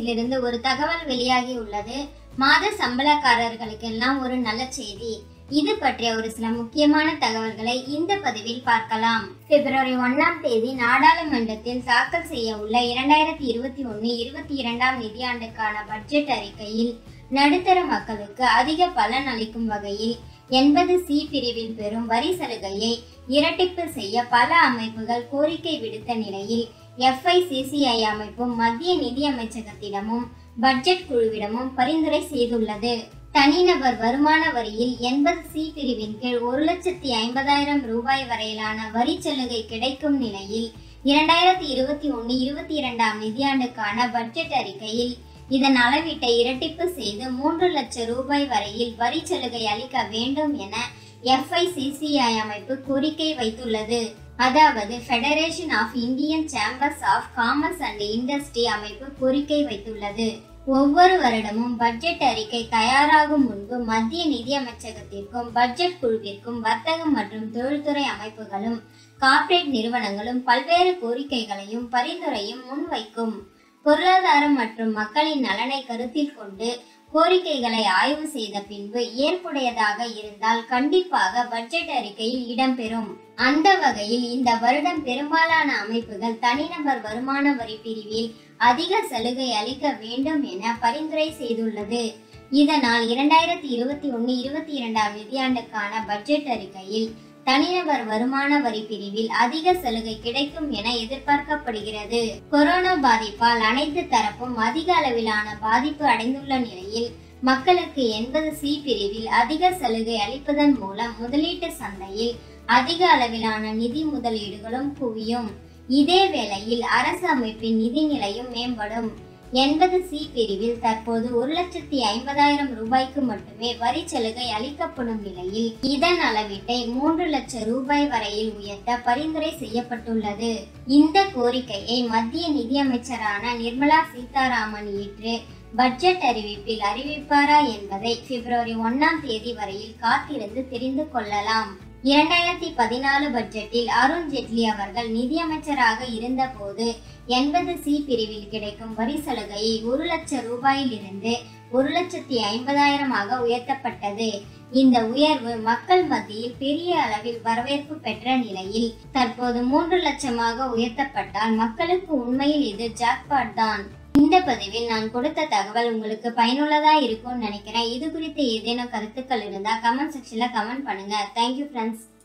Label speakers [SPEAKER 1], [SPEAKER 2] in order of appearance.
[SPEAKER 1] தரப்பிலிருந்து ஒரு தகவல் வெளியாகி உள்ளது மாத சம்பளக்காரர்களுக்கெல்லாம் ஒரு நல்ல செய்தி இது பற்றிய ஒரு சில முக்கியமான தகவல்களை இந்த பதிவில் பார்க்கலாம் பிப்ரவரி ஒன்னாம் தேதி நாடாளுமன்றத்தில் தாக்கல் செய்ய உள்ள இரண்டாயிரத்தி இருபத்தி ஒன்னு இருபத்தி இரண்டாம் நிதியாண்டுக்கான பட்ஜெட் அறிக்கையில் நடுத்தர மக்களுக்கு அதிக பலன் அளிக்கும் வகையில் எண்பது சி பிரிவில் பெறும் வரி சலுகையை இரட்டிப்பு செய்ய பல அமைப்புகள் கோரிக்கை விடுத்த நிலையில் எஃப்ஐசிசிஐ அமைப்பும் மத்திய நிதி அமைச்சகத்திடமும் பட்ஜெட் குழுவிடமும் பரிந்துரை செய்துள்ளது தனிநபர் வருமான வரியில் எண்பது சி பிரிவின் கீழ் ஒரு லட்சத்தி ஐம்பதாயிரம் ரூபாய் வரையிலான வரி சலுகை கிடைக்கும் நிலையில் இரண்டாயிரத்தி இருபத்தி ஒன்று இருபத்தி இரண்டாம் நிதியாண்டுக்கான பட்ஜெட் அறிக்கையில் இதன் அளவீட்டை இரட்டிப்பு செய்து மூன்று லட்சம் ரூபாய் வரையில் வரி சலுகை அளிக்க வேண்டும் என எஃப்ஐசிசிஐ அமைப்பு கோரிக்கை வைத்துள்ளது அதாவது federation of Indian chambers of commerce and industry அமைப்பு கோரிக்கை வைத்துள்ளது ஒவ்வொரு வருடமும் பட்ஜெட் அறிக்கை தயாராகும் முன்பு மத்திய நிதி அமைச்சகத்திற்கும் பட்ஜெட் குழுவிற்கும் வர்த்தகம் மற்றும் தொழில்துறை அமைப்புகளும் கார்ப்பரேட் நிறுவனங்களும் பல்வேறு கோரிக்கைகளையும் பரிந்துரையும் முன்வைக்கும் பொருளாதாரம் மற்றும் மக்களின் நலனை கருத்தில் கொண்டு கோரிக்கைகளை ஆய்வு செய்த பின்பு ஏற்புடையதாக இருந்தால் கண்டிப்பாக பட்ஜெட் அறிக்கையில் இடம்பெறும் அந்த வகையில் இந்த வருடம் பெரும்பாலான அமைப்புகள் தனிநபர் வருமான வரி பிரிவில் அதிக சலுகை அளிக்க வேண்டும் என பரிந்துரை செய்துள்ளது இதனால் இரண்டாயிரத்தி இருபத்தி ஒன்னு இருபத்தி இரண்டாம் நிதியாண்டுக்கான பட்ஜெட் அறிக்கையில் தனிநபர் வருமான வரி பிரிவில் அதிக சலுகை கிடைக்கும் என எதிர்பார்க்கப்படுகிறது கொரோனா பாதிப்பால் அனைத்து தரப்பும் அதிக அளவிலான பாதிப்பு அடைந்துள்ள நிலையில் மக்களுக்கு எண்பது சி பிரிவில் அதிக சலுகை அளிப்பதன் மூலம் முதலீட்டு சந்தையில் அதிக அளவிலான நிதி முதலீடுகளும் குவியும் இதே வேளையில் அரசு அமைப்பின் நிதி நிலையும் மேம்படும் எண்பது சி பிரிவில் தற்போது ஒரு லட்சத்தி ஐம்பதாயிரம் ரூபாய்க்கு மட்டுமே வரி சலுகை அளிக்கப்படும் நிலையில் இதன் அளவீட்டை மூன்று லட்சம் ரூபாய் வரையில் உயர்த்த பரிந்துரை செய்யப்பட்டுள்ளது இந்த கோரிக்கையை மத்திய நிதியமைச்சரான நிர்மலா சீதாராமன் ஏற்று பட்ஜெட் அறிவிப்பில் அறிவிப்பாரா என்பதை பிப்ரவரி ஒன்னாம் தேதி வரையில் காத்திருந்து தெரிந்து கொள்ளலாம் இரண்டாயிரத்தி பதினாலு பட்ஜெட்டில் அருண் ஜெட்லி அவர்கள் நிதியமைச்சராக இருந்தபோது எண்பது சி பிரிவில் கிடைக்கும் வரி சலுகையை ஒரு லட்சம் ரூபாயிலிருந்து ஒரு லட்சத்தி ஐம்பதாயிரமாக உயர்த்தப்பட்டது இந்த உயர்வு மக்கள் மத்தியில் பெரிய அளவில் வரவேற்பு பெற்ற நிலையில் தற்போது மூன்று லட்சமாக உயர்த்தப்பட்டால் மக்களுக்கு உண்மையில் இது ஜாக்பாட் தான் இந்த பதிவில் நான் கொடுத்த தகவல் உங்களுக்கு பயனுள்ளதா இருக்கும்னு நினைக்கிறேன் இது குறித்து ஏதேனும் கருத்துக்கள் இருந்தா கமெண்ட் செக்ஷன்ல கமெண்ட் பண்ணுங்க தேங்க்யூ ஃப்ரெண்ட்ஸ்